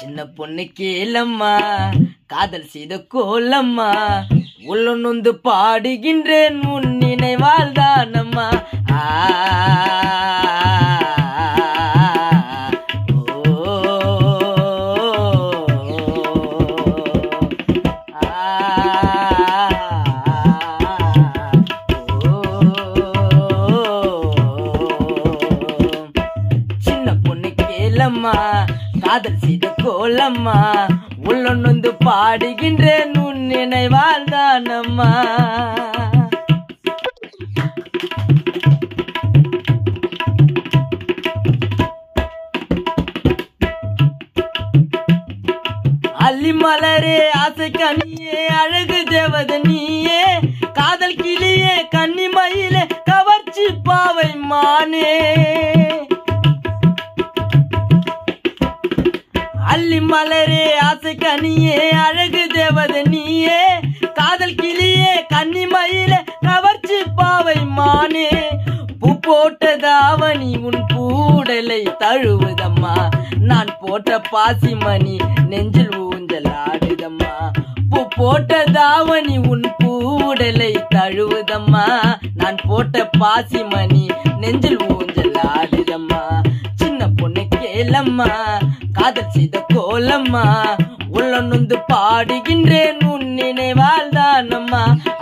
சின்ன பொண்ணு கேளம்மா காதல் செய்த கோலம்மா உள்ள நொந்து பாடுகின்றேன் உன் நினைவால் தானம்மா ஆ சின்ன பொண்ணு கேளம்மா காதல் செய்த கோலம்மா உள்ள நொந்து பாடுகின்றேன் உன் நினைவால் தானம்மா அள்ளி மலரே ஆசை கனியே அழகு தேவத நீயே காதல் கிளியே கன்னி மயிலே கவர்ச்சி பாவை மானே அள்ளி மலரே ஆசை கனியே அழகு தேவத நீயே காதல் கிளியே கன்னி மயிலே கவர்ச்சி பாவை மானே பூ போட்ட தாவணி உன் பூடலை தழுவுதம்மா நான் போட்ட பாசிமணி நெஞ்சில் ஊஞ்சல் ஆடுதம்மா பூ போட்ட தாவணி உன் பூடலை தழுவுதம்மா நான் போட்ட பாசிமணி நெஞ்சில் ஊஞ்சல் ஆடுதம்மா சின்ன பொண்ணு கேளம்மா காதல் செய்த கோலம்மா உள்ள நொந்து பாடுகின்றேன் உன் நினைவால் தானம்மா